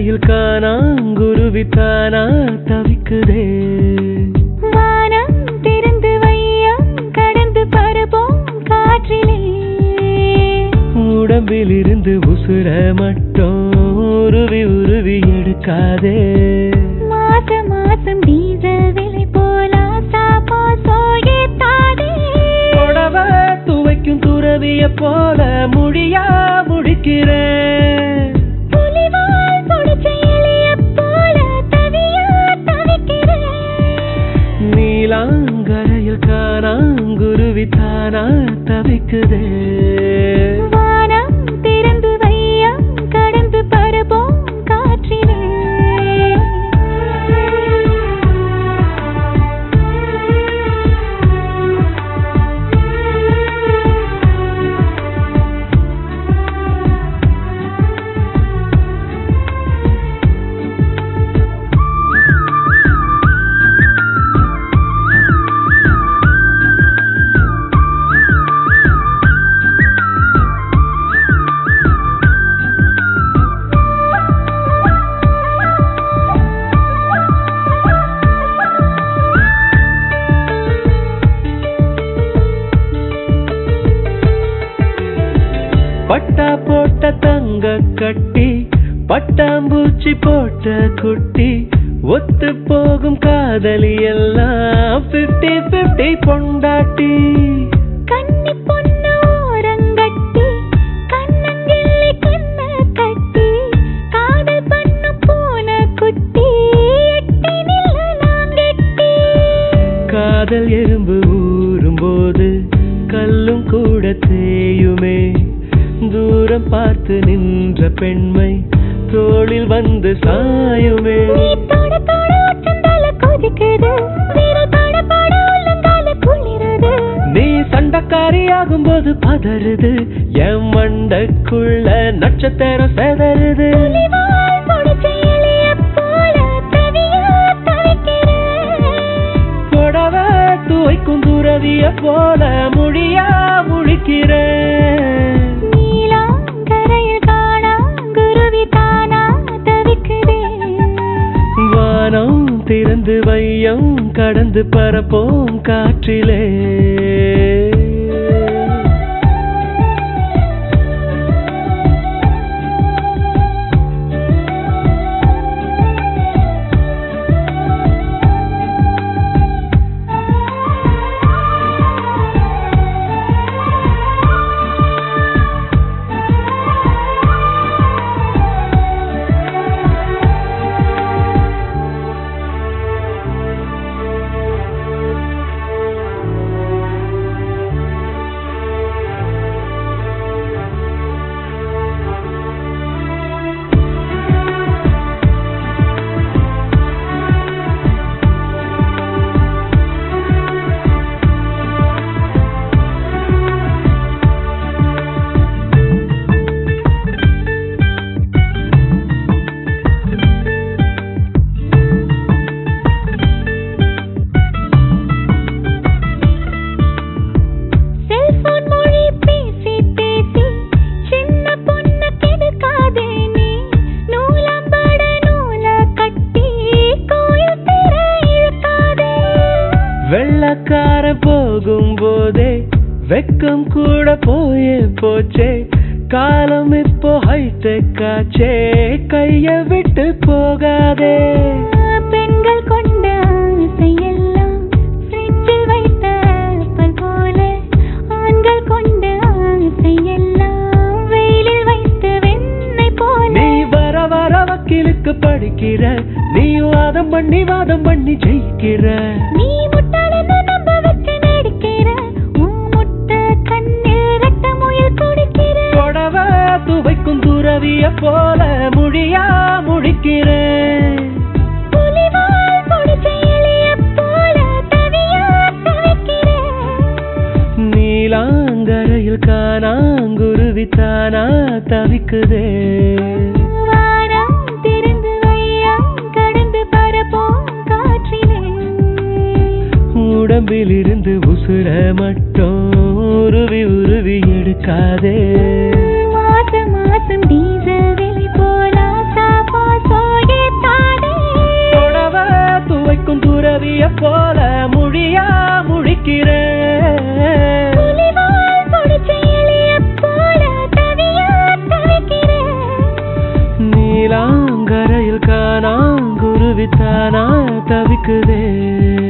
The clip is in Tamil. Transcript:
வானங்கரையில் காணாங்குருவித்தானா தவிக்குதே வானம் திறந்து வையம் கடந்து பரப்போம் காற்றிலே உடம்பில் இருந்து உசுர மட்டும் உருவி உருவி எடுக்காதே மாசம் மாசம் டீசல் விலை போலா சாப்பா சோயத்தாதே புடவ துவைக்கும் துறவிய போல முடியா முடிக்கிறேன் புலிவால் புடிச்ச இலையப் போல தவியா தவிக்கிறேன் நீலாங்கரையில் காணாங்குருவித்தானா தவிக்குதே வானம் திறந்து வையம் கடந்து பரப்போம் காற்றிலே பட்டா போட்ட தங்க கட்டி பட்டாம்பூச்சி போட்ட குட்டி ஒத்து போகும் காதலி எல்லாம் பிப்டி பிப்டி பொண்டாட்டி கன்னி பொண்ணு ஓரங்கட்டி கண்ணங்கிள்ளி கண்ண கட்டி காதல் பண்ணு போன குட்டி எட்டி நில்ல நான் கெட்டி காதல் எறும்பு ஊறும் போது கல்லும் கூட தேயுமே தூரம் பார்த்து நின்ற பெண்மை தோளில் வந்து சாயுமே நீ தொட தொட ஒற்றந்தால கொதிக்குது விரல் பட பட உள்ளங்கால குளிருது நீ சண்டக்காரியாகும் போது பதறுது என் மண்டக்குள்ள நட்சத்திரம் செதறுது புலிவால் புடிச்ச இலையப் போல தவியா தவிக்கிறேன் புடவ துவைக்கும் துறவிய போல முடியா முழிக்கிறேன் நீலாங்கரையில் காணா குருவி தானா தவிக்குதே வானம் திறந்து வையம் கடந்து பரப்போம் காற்றிலே செல்போன் மொழி பேசி பேசி சின்ன பொண்ண கெடுக்காதே நீ நூலம்பட நூல கட்டி கோயில் திற இழுக்காதே வெள்ளக்கார போகும் போதே வெக்கம் கூட போயே போச்சே காலம் இப்போ ஹைடெக் ஆச்சே கைய விட்டு போகாதே பெண்கள் கொண்ட ஆசையெல்லாம் ஃப்ரிட்ஜில் வைத்த ஆப்பிள் போல ஆண்கள் கொண்ட ஆசையெல்லாம் வெயிலில் வைத்த வெண்ணெய் போல நீ வர வர வக்கீலுக்கு படிக்கிற நீ வாதம் பண்ணி வாதம் பண்ணி ஜெயிக்கிற நீ முட்டாளன்னு நம்ப வச்சு நடிக்கிற உன் முட்டை கண்ணில் ரத்த முயல் குடிக்கிற புடவ துவைக்கும் துறவிய போல முடியா முடிக்கிறேன் புலிவால் புடிச்ச இலையப் போல தவியா தவிக்கிறேன் நீலாங்கரையில் காணாங்குருவித்தானா தவிக்குதே வானம் திறந்து வையம் கடந்து பரப்போம் காற்றிலே உடம்பில் இருந்து உசுர மட்டும் உருவி உருவி எடுக்காதே மாசம் மாசம் டீசல் விலை போல சாப்பா குருவித்தானா குருவித்தானா தவிக்குதே